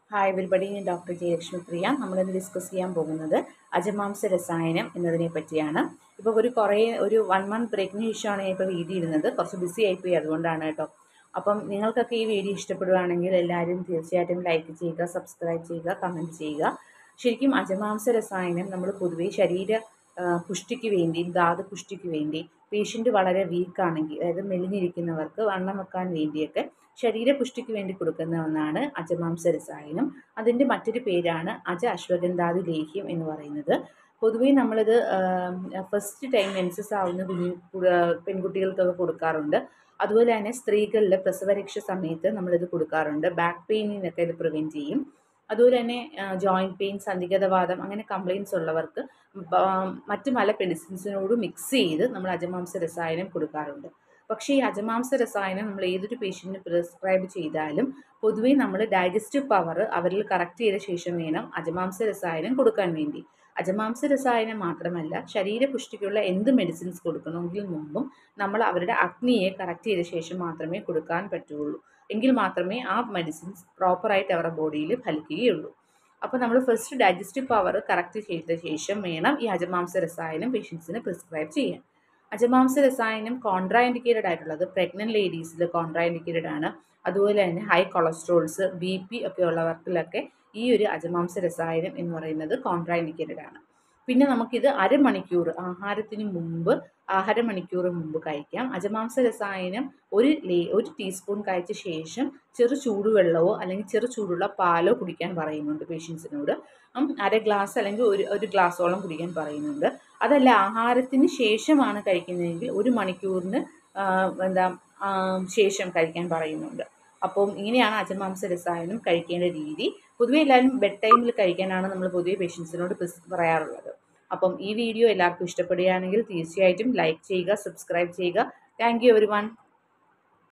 hi everybody ഞാൻ doctor Jayalakshmi Priya നമ്മളിന്ന് discuss ചെയ്യാൻ പോകുന്നത് അജമാംസ രസായനം എന്നതിനെ പറ്റിയാണ് ഇപ്പോൾ ഒരു കുറേ ഒരു വൺ മന്ത് ബ്രേക്കിന് ശേഷമാണ് ഞാൻ ഇപ്പോൾ വീഡിയോ ഇടുന്നത് കുറച്ച് ബിസി ആയിപ്പോയി അതുകൊണ്ടാണ് കേട്ടോ അപ്പം നിങ്ങൾക്കൊക്കെ ഈ വീഡിയോ ഇഷ്ടപ്പെടുകയാണെങ്കിൽ എല്ലാവരും തീർച്ചയായിട്ടും ലൈക്ക് ചെയ്യുക സബ്സ്ക്രൈബ് ചെയ്യുക കമൻറ്റ് ചെയ്യുക ശരിക്കും അജമാംസ രസായനം നമ്മൾ പൊതുവേ ശരീര ആ, പുഷ്ടിക്ക് വേണ്ടി ധാതു പുഷ്ടിക്ക് വേണ്ടി പേഷ്യൻ്റ് വളരെ വീക്കാണെങ്കിൽ അതായത് മെലിഞ്ഞിരിക്കുന്നവർക്ക് വണ്ണം വെക്കാൻ വേണ്ടിയൊക്കെ ശരീരപുഷ്ടിക്ക് വേണ്ടി കൊടുക്കുന്ന ഒന്നാണ് അജമാംസ രസായനം അതിൻ്റെ മറ്റൊരു പേരാണ് അജ അശ്വഗന്ധാദി ലേഹ്യം എന്ന് പറയുന്നത് പൊതുവേ നമ്മളിത് ഫസ്റ്റ് ടൈം മെൻസസ് ആവുന്ന കുഞ്ഞു കു- പെൺകുട്ടികൾക്കൊക്കെ കൊടുക്കാറുണ്ട് അതുപോലെ തന്നെ സ്ത്രീകളിൽ പ്രസവരക്ഷ സമയത്ത് നമ്മളിത് കൊടുക്കാറുണ്ട് ബാക്ക് പെയിനിനൊക്കെ ഇത് പ്രിവെൻറ്റ് ചെയ്യും അതുപോലെ തന്നെ ജോയിൻറ്റ് പെയിൻ സന്ധിഗതവാദം അങ്ങനെ കംപ്ലയിൻസ് ഉള്ളവർക്ക് ബ- മറ്റ് പല മെഡിസിൻസിനോട് മിക്സ് ചെയ്ത് നമ്മൾ അജമാംസ രസായനം കൊടുക്കാറുണ്ട് പക്ഷേ ഈ അജമാംസ രസായനം നമ്മൾ ഏതൊരു പേഷ്യൻറ്റിന് പ്രിസ്ക്രൈബ് ചെയ്താലും പൊതുവേ നമ്മൾ ഡൈജസ്റ്റീവ് പവർ അവരിൽ കറക്റ്റ് ചെയ്ത ശേഷം വേണം അജമാംസ രസായനം കൊടുക്കാൻ വേണ്ടി അജമാംസ രസായനം മാത്രമല്ല ശരീരപുഷ്ടിക്കുള്ള എന്ത് മെഡിസിൻസ് കൊടുക്കണമെങ്കിൽ മുമ്പും നമ്മൾ അവരുടെ അഗ്നിയെ കറക്റ്റ് ചെയ്ത ശേഷം മാത്രമേ കൊടുക്കാൻ പറ്റുള്ളൂ എങ്കിൽ മാത്രമേ ആ മെഡിസിൻസ് പ്രോപ്പറായിട്ട് അവരുടെ ബോഡിയിൽ ഫലിക്കുകയുള്ളൂ അപ്പോൾ നമ്മൾ ഫസ്റ്റ് ഡൈജസ്റ്റീവ് പവർ കറക്റ്റ് ചെയ്ത ശേഷം വേണം ഈ അജമാംസ രസായനം പേഷ്യൻസിന് പ്രിസ്ക്രൈബ് ചെയ്യാൻ അജമാംസ രസായനം കോൺട്രാ ഇൻഡിക്കേറ്റഡ് ആയിട്ടുള്ളത് പ്രഗ്നൻറ്റ് ലേഡീസിൽ കോൺട്രാ ഇൻഡിക്കേറ്റഡ് ആണ് അതുപോലെ തന്നെ ഹൈ കൊളസ്ട്രോൾസ് ബി പി ഒക്കെ ഉള്ളവർക്കിലൊക്കെ ഈ ഒരു അജമാംസ രസായനം എന്ന് പറയുന്നത് കോൺട്രാ ഇൻഡിക്കേറ്റഡ് ആണ് പിന്നെ നമുക്കിത് അരമണിക്കൂർ ആഹാരത്തിന് മുമ്പ് ആഹാര മണിക്കൂർ മുമ്പ് കഴിക്കാം അജമാംസ രസായനം ഒരു ലേ ഒരു ടീസ്പൂൺ കഴിച്ച ശേഷം ചെറു ചൂടുവെള്ളമോ അല്ലെങ്കിൽ ചെറു ചൂടുള്ള പാലോ കുടിക്കാൻ പറയുന്നുണ്ട് പേഷ്യൻസിനോട് ഉം, അര ഗ്ലാസ് അല്ലെങ്കിൽ ഒരു ഒരു ഗ്ലാസ്സോളം കുടിക്കാൻ പറയുന്നുണ്ട് അതല്ല ആഹാരത്തിന് ശേഷമാണ് കഴിക്കുന്നതെങ്കിൽ ഒരു മണിക്കൂറിന് ആ, എന്താ ആ, ശേഷം കഴിക്കാൻ പറയുന്നുണ്ട് അപ്പം ഇങ്ങനെയാണ് അജമാംസ രസായനം കഴിക്കേണ്ട രീതി പൊതുവെ എല്ലാവരും ബെഡ് ടൈമിൽ കഴിക്കാനാണ് നമ്മൾ പൊതുവെ പേഷ്യൻസിനോട് പറയാറുള്ളത് അപ്പം ഈ വീഡിയോ എല്ലാവർക്കും ഇഷ്ടപ്പെടുകയാണെങ്കിൽ തീർച്ചയായിട്ടും ലൈക്ക് ചെയ്യുക സബ്സ്ക്രൈബ് ചെയ്യുക താങ്ക് യു എവരി വൺ